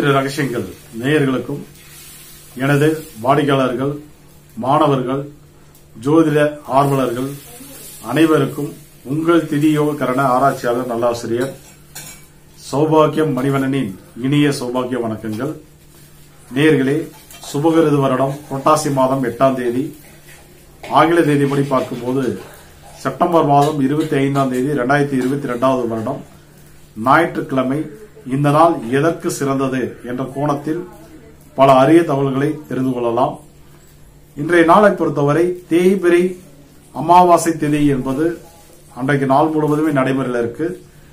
ரகசியங்கள் நேயர்களுக்கும் எனது வாடிக்கையாளர்கள் மாணவர்கள் ஜோதிட ஆர்வலர்கள் அனைவருக்கும் உங்கள் திதியோக கரண ஆராய்ச்சியாளர் நல்லாசிரியர் சௌபாகியம் மணிவண்ணனின் இனிய சௌபாகிய வணக்கங்கள் நேயர்களே சுபகிருது வருடம் புரட்டாசி மாதம் எட்டாம் தேதி ஆங்கில தேதிப்படி பார்க்கும்போது செப்டம்பர் மாதம் இருபத்தி ஐந்தாம் தேதி ரெண்டாயிரத்தி இருபத்தி ரெண்டாவது வருடம் ஞாயிற்றுக்கிழமை இந்த நாள் எதற்கு சிறந்தது என்ற கோணத்தில் பல அரிய தகவல்களை தெரிந்து கொள்ளலாம் இன்றைய நாளை பொறுத்தவரை தேய்பிரை அமாவாசை திதி என்பது அன்றைக்கு நாள் முழுவதுமே நடைமுறையில் இருக்கு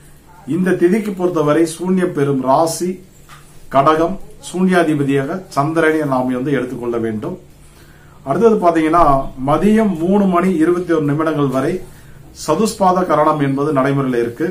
இந்த திதிக்கு பொறுத்தவரை சூன்ய பெறும் ராசி கடகம் சூன்யாதிபதியாக சந்திரனை நாம் வந்து எடுத்துக்கொள்ள வேண்டும் அடுத்தது பாத்தீங்கன்னா மதியம் மூணு மணி இருபத்தி ஒரு நிமிடங்கள் வரை சதுஸ்பாத கரணம் என்பது நடைமுறையில் இருக்கு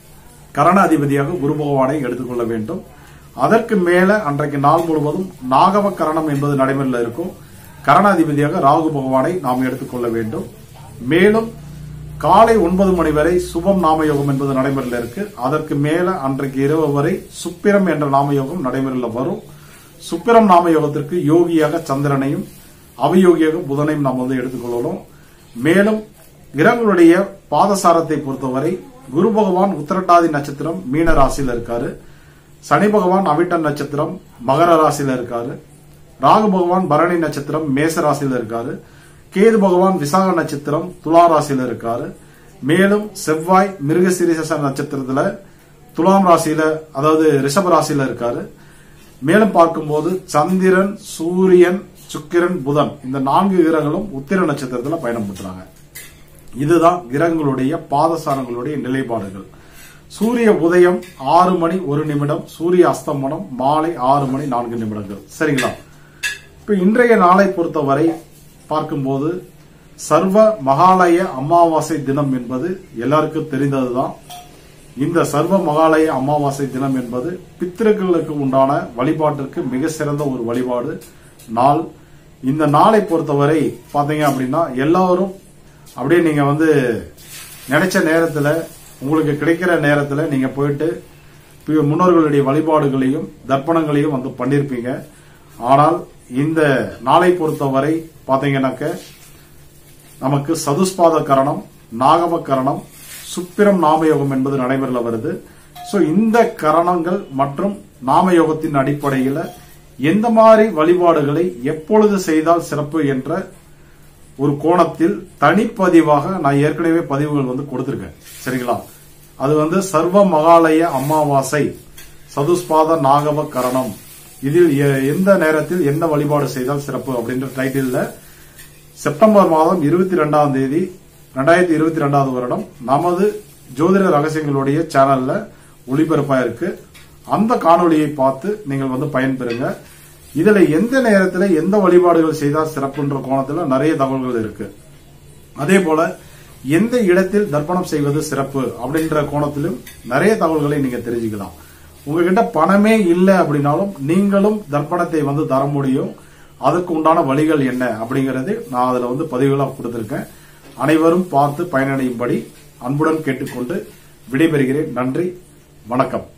கரண அதிபதியாக குரு பகவானை எடுத்துக்கொள்ள வேண்டும் அதற்கு மேல அன்றைக்கு நாள் முழுவதும் நாகவ கரணம் என்பது நடைமுறையில் இருக்கும் கரண அதிபதியாக ராகு பகவானை நாம் எடுத்துக்கொள்ள வேண்டும் மேலும் காலை ஒன்பது மணி வரை சுபம் நாமயோகம் என்பது நடைமுறையில் இருக்கு அதற்கு மேல அன்றைக்கு இரவு வரை சுப்பிரம் என்ற நாமயோகம் நடைமுறையில் வரும் சுப்பிரம் நாமயோகத்திற்கு யோகியாக சந்திரனையும் அவயோகியாக புதனையும் நாம் வந்து எடுத்துக்கொள்ளணும் மேலும் கிரகங்களுடைய பாதசாரத்தை பொறுத்தவரை குரு பகவான் உத்திரட்டாதி நட்சத்திரம் மீன ராசியில இருக்காரு சனி பகவான் அவிட்டன் நட்சத்திரம் மகர ராசியில இருக்காரு ராகு பகவான் பரணி நட்சத்திரம் மேச ராசியில இருக்காரு கேது பகவான் விசாக நட்சத்திரம் துலா ராசியில இருக்காரு மேலும் செவ்வாய் மிருகசிரிச நட்சத்திரத்துல துலாம் ராசியில அதாவது ரிஷப ராசியில இருக்காரு மேலும் பார்க்கும்போது சந்திரன் சூரியன் சுக்கிரன் புதன் இந்த நான்கு கிரகங்களும் உத்திர நட்சத்திரத்துல பயணம் பண்றாங்க இதுதான் கிரகங்களுடைய பாதசாரங்களுடைய நிலைப்பாடுகள் சூரிய உதயம் ஆறு மணி ஒரு நிமிடம் சூரிய அஸ்தமனம் மாலை ஆறு மணி நான்கு நிமிடங்கள் சரிங்களா இப்ப இன்றைய நாளை பொறுத்தவரை பார்க்கும்போது சர்வ மகாலய அமாவாசை தினம் என்பது எல்லாருக்கும் தெரிந்ததுதான் இந்த சர்வ மகாலய அமாவாசை தினம் என்பது பித்திருக்களுக்கு உண்டான வழிபாட்டிற்கு மிக சிறந்த ஒரு வழிபாடு நாள் இந்த நாளை பொறுத்தவரை பாத்தீங்க அப்படின்னா எல்லாரும் அப்படியே நீங்க வந்து நினைச்ச நேரத்துல உங்களுக்கு கிடைக்கிற நேரத்துல நீங்க போயிட்டு பி- முன்னோர்களுடைய வழிபாடுகளையும் தர்ப்பணங்களையும் வந்து பண்ணிருப்பீங்க ஆனால் இந்த நாளை பொறுத்தவரை பாத்தீங்கன்னாக்க நமக்கு சதுஸ்பாத கரணம் நாகம கரணம் சுப்பிரம் நாமயோகம் என்பது நடைமுறையில் வருது சோ இந்த கரணங்கள் மற்றும் நாமயோகத்தின் அடிப்படையில் எந்த மாதிரி வழிபாடுகளை எப்பொழுது செய்தால் சிறப்பு என்ற ஒரு கோணத்தில் தனிப்பதிவாக நான் ஏற்கனவே பதிவுகள் வந்து கொடுத்திருக்கேன் சரிங்களா அது வந்து சர்வ மகாலய அமாவாசை சதுஸ்பாத நாகவ கரணம் இதில் எ- எந்த நேரத்தில் என்ன வழிபாடு செய்தால் சிறப்பு அப்படின்ற டைட்டில்ல செப்டம்பர் மாதம் இருபத்தி ரெண்டாம் தேதி ரெண்டாயிரத்தி இருபத்தி ரெண்டாவது வருடம் நமது ஜோதிட ரகசியங்களுடைய சேனல்ல ஒளிபரப்பா இருக்கு அந்த காணொளியை பார்த்து நீங்கள் வந்து பயன்பெறுங்க இதுல எந்த நேரத்துல எந்த வழிபாடுகள் செய்தால் சிறப்புன்ற கோணத்துல நிறைய தகவல்கள் இருக்கு அதே போல எந்த இடத்தில் தர்ப்பணம் செய்வது சிறப்பு அப்படின்ற கோணத்திலும் நிறைய தகவல்களை நீங்க தெரிஞ்சுக்கலாம் உங்ககிட்ட பணமே இல்லை அப்படின்னாலும் நீங்களும் தர்ப்பணத்தை வந்து தர முடியும் அதுக்கு உண்டான வழிகள் என்ன அப்படிங்கறது நான் அதுல வந்து பதிவுகளாக கொடுத்திருக்கேன் அனைவரும் பார்த்து பயனடையும்படி அன்புடன் கேட்டுக்கொண்டு விடைபெறுகிறேன் நன்றி வணக்கம்